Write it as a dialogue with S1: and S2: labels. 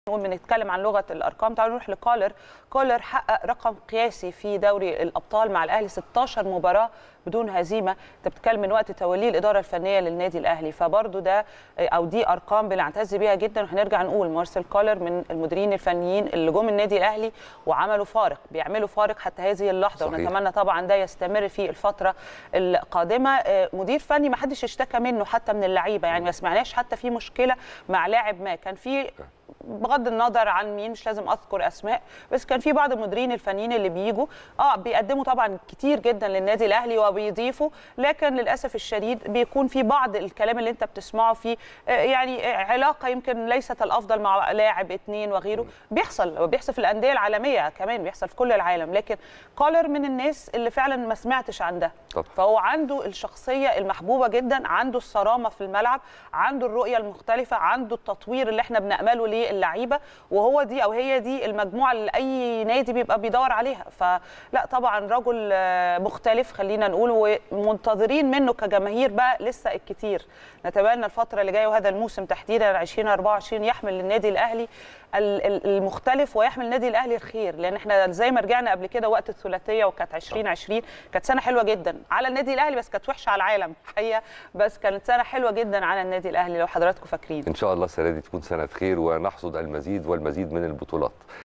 S1: بنتكلم عن لغه الارقام تعالوا نروح لكولر كولر حقق رقم قياسي في دوري الابطال مع الاهلي 16 مباراه بدون هزيمه انت بتتكلم من وقت توليه الاداره الفنيه للنادي الاهلي فبرضه ده او دي ارقام بنعتز بيها جدا وهنرجع نقول مارسيل كولر من المديرين الفنيين اللي جم النادي الاهلي وعملوا فارق بيعملوا فارق حتى هذه اللحظه
S2: صحيح.
S1: ونتمنى طبعا ده يستمر في الفتره القادمه آه، مدير فني ما حدش اشتكى منه حتى من اللعيبه يعني ما سمعناش حتى في مشكله مع لاعب ما كان في بغض النظر عن مين مش لازم اذكر اسماء بس كان في بعض المديرين الفنيين اللي بيجوا اه بيقدموا طبعا كتير جدا للنادي الاهلي وبيضيفوا لكن للاسف الشديد بيكون في بعض الكلام اللي انت بتسمعه في آه، يعني آه، علاقه يمكن ليست الافضل مع لاعب اثنين وغيره بيحصل وبيحصل في الانديه العالميه كمان بيحصل في كل العالم لكن كولر من الناس اللي فعلا ما سمعتش عن ده
S2: طبعا.
S1: فهو عنده الشخصيه المحبوبه جدا عنده الصرامه في الملعب عنده الرؤيه المختلفه عنده التطوير اللي احنا بنامله للعيبه وهو دي او هي دي المجموعه اللي اي نادي بيبقى بيدور عليها فلا طبعا رجل آه، مختلف خلينا نقول ومنتظرين منه كجماهير بقى لسه الكتير نتمنى الفتره اللي جايه وهذا الموسم تحديدا 2024 يحمل للنادي الاهلي ال- ال- المختلف ويحمل النادي الاهلي الخير لان احنا زي ما رجعنا قبل كده وقت الثلاثيه وكانت 2020 كانت سنه حلوه جدا على النادي الاهلي بس كانت وحشه على العالم حقيقه بس كانت سنه حلوه جدا على النادي الاهلي لو حضراتكم فاكرين
S2: ان شاء الله السنه دي تكون سنه خير ونحصد المزيد والمزيد من البطولات